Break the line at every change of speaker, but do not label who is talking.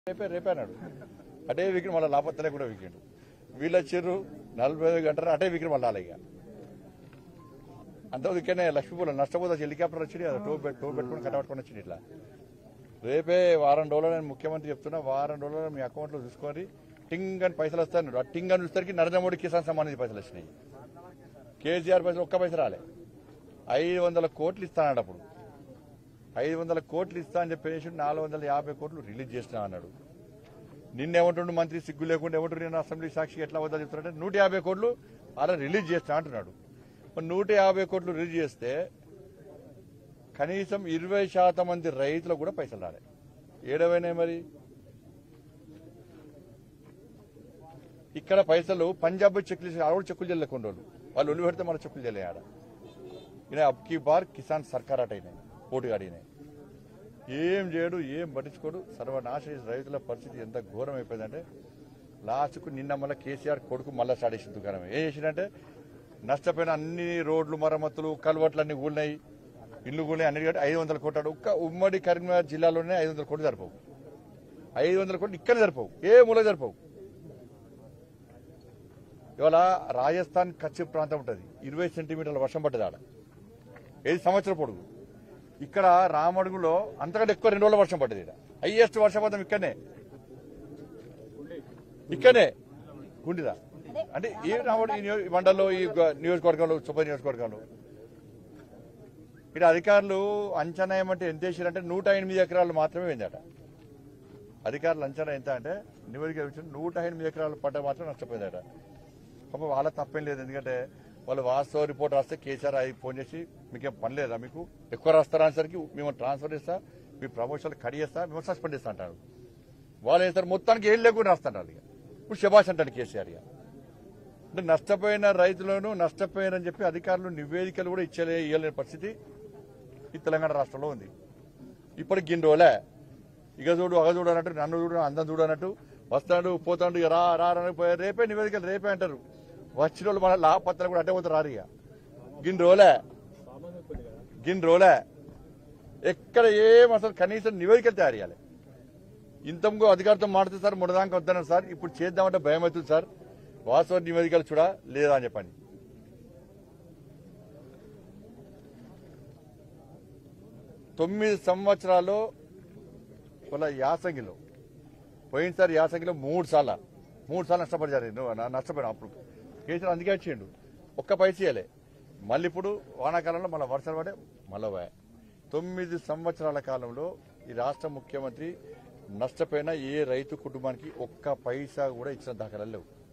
రేపే రేపే అన్నాడు అటే విక్రమ్ మళ్ళీ లాపత్తలే కూడా వికెండు వీళ్ళు వచ్చారు నలభై ఐదు గంటలు అటే విక్రమ్ మళ్ళీ ఇక అంత ఇక్కడనే లక్ష్మీపూర్లో నష్టపోతే హెలికాప్టర్ వచ్చింది కదా టో పెట్ టో పెట్టుకుని కట్టబట్టుకొని వచ్చింది ఇట్లా రేపే వారం రోజులు నేను ముఖ్యమంత్రి చెప్తున్నా వారం రోజుల్లో మీ అకౌంట్లో చూసుకొని టింగ్ అని పైసలు వస్తాను ఆ టింగ్ అని చూసేసరికి నరేంద్ర మోడీ కిసాన్ సమ్మాన్ నిధి పైసలు వచ్చినాయి కేసీఆర్ పైసలు ఒక్క పైసలు రాలే ఐదు వందల కోట్లు ఇస్తానన్నాడు అప్పుడు ఐదు వందల కోట్లు ఇస్తా అని చెప్పేసి నాలుగు వందల యాభై కోట్లు రిలీజ్ చేసినా అన్నాడు నిన్నేమంటుండు మంత్రి సిగ్గు లేకుండా ఏమంటారు నేను అసెంబ్లీ సాక్షి ఎట్లా వద్దా చెప్తున్నాడంటే నూట యాభై కోట్లు అలా రిలీజ్ చేస్తా అంటున్నాడు మరి నూట యాభై కోట్లు రిలీజ్ చేస్తే కనీసం ఇరవై శాతం మంది రైతులకు కూడా పైసలు రాలే ఏడవైనాయి మరి ఇక్కడ పైసలు పంజాబ్ చెక్కులు ఆవిడ చెక్కులు చెల్లె కొన్ని రోజులు వాళ్ళు ఒళ్ళు పెడితే మన చెక్కులు చెల్లే ఆడ ఈయన అబ్కి బార్ కిసాన్ సర్కార్ అట అయినాయి పోటుగాడినాయి ఏం చేయడు ఏం పట్టించుకోడు సర్వనాశ రైతుల పరిస్థితి ఎంత ఘోరం అయిపోయిందంటే లాస్ట్కు నిన్న మళ్ళీ కేసీఆర్ కొడుకు మళ్ళీ స్టార్ట్ చేసిన దుకాణం ఏం చేసిందంటే నష్టపోయిన అన్ని రోడ్లు మరమ్మతులు కలవట్లు అన్ని కూలినాయి ఇల్లు కూలినాయి అన్ని కాబట్టి ఐదు వందల కోట్లు ఒక్క ఉమ్మడి కరీంనగర్ జిల్లాలోనే ఐదు వందల కోట్లు సరిపోవు ఐదు వందల కోట్లు ఇక్కడ సరిపోవు ఏ మూల సరిపోవు ఇవాళ రాజస్థాన్ కచ్చి ప్రాంతం ఉంటుంది ఇరవై సెంటీమీటర్ల వర్షం పడ్డది ఆడ ఏది సంవత్సరం పొడుగు ఇక్కడ రామడుగులో అంతకంటే ఎక్కువ రెండు రోజుల వర్షం పడ్డది ఇక్కడ హైయెస్ట్ వర్షపాతం ఇక్కడనే ఇక్కడనే గుండిదా అంటే ఈ రామడు ఈ నియో- ఈ మండలంలో ఈ గ- నియోజకవర్గంలో సుప నియోజకవర్గంలో ఇక్కడ అధికారులు అంచనా ఏమంటే ఎంత వేసారంటే నూట ఎనిమిది ఎకరాలు మాత్రమే పోయిందట అధికారులు అంచనా ఎంత అంటే నివేదిక వచ్చిన నూట ఎనిమిది ఎకరాలు పడ్డ మాత్రం నష్టపోయిందట పాపం వాళ్ళ తప్పేం లేదు ఎందుకంటే వాళ్ళు వాస్తవ రిపోర్ట్ రాస్తే కేసీఆర్ అయి ఫోన్ చేసి మీకేం పని లేదా మీకు ఎక్కువ రాస్తారా అనేసరికి మేము ట్రాన్స్ఫర్ చేస్తా మీ ప్రమోషన్లు కడి చేస్తా మేము సస్పెండ్ చేస్తా అంటారు వాళ్ళు వేస్తారు మొత్తానికి ఏం లేకుండా రాస్తుంటారు ఇక ఇప్పుడు శబాష్ అంటాడు కేసీఆర్ ఇక అంటే నష్టపోయిన రైతులను నష్టపోయారని చెప్పి అధికారులు నివేదికలు కూడా ఇచ్చలే ఇవ్వలేని పరిస్థితి ఈ తెలంగాణ రాష్ట్రంలో ఉంది ఇప్పటికి గిన్ని రోజులే ఇక చూడు అగ చూడు అన్నట్టు నన్ను చూడు అందం చూడు అన్నట్టు వస్తాడు పోతాడు ఇక రా రా అని పోయి రేపే నివేదికలు రేపే అంటారు వచ్చిన వాళ్ళు మన లాపత్రాలు కూడా అడ్డే పోతారు రారు ఇక గిన్ని రోజులే గిన్ని రోజులే ఎక్కడ ఏం అసలు కనీసం నివేదికలు తయారు చేయాలి ఇంతకు అధికారితో మాట్లాడితే సార్ ముడదాకా వద్దన్నారు సార్ ఇప్పుడు చేద్దామంటే భయం అవుతుంది సార్ వాస్తవ నివేదికలు చూడా లేదా అని చెప్పండి తొమ్మిది సంవత్సరాలు వాళ్ళ యాసంగిలో పోయినసారి యాసంగిలో మూడు సార్లు మూడు సార్లు నష్టపడ్డారు నువ్వు నా- నష్టపోయినా అప్పుడు కేసీఆర్ అందుకే వచ్చిండు ఒక్క పైసీయలే మళ్ళీ ఇప్పుడు వానాకాలంలో మళ్ళీ వర్షాలు పడే మళ్ళీ పోయాయి తొమ్మిది సంవత్సరాల కాలంలో ఈ రాష్ట్ర ముఖ్యమంత్రి నష్టపోయిన ఏ రైతు కుటుంబానికి ఒక్క పైసా కూడా ఇచ్చిన దాఖలాలు లేవు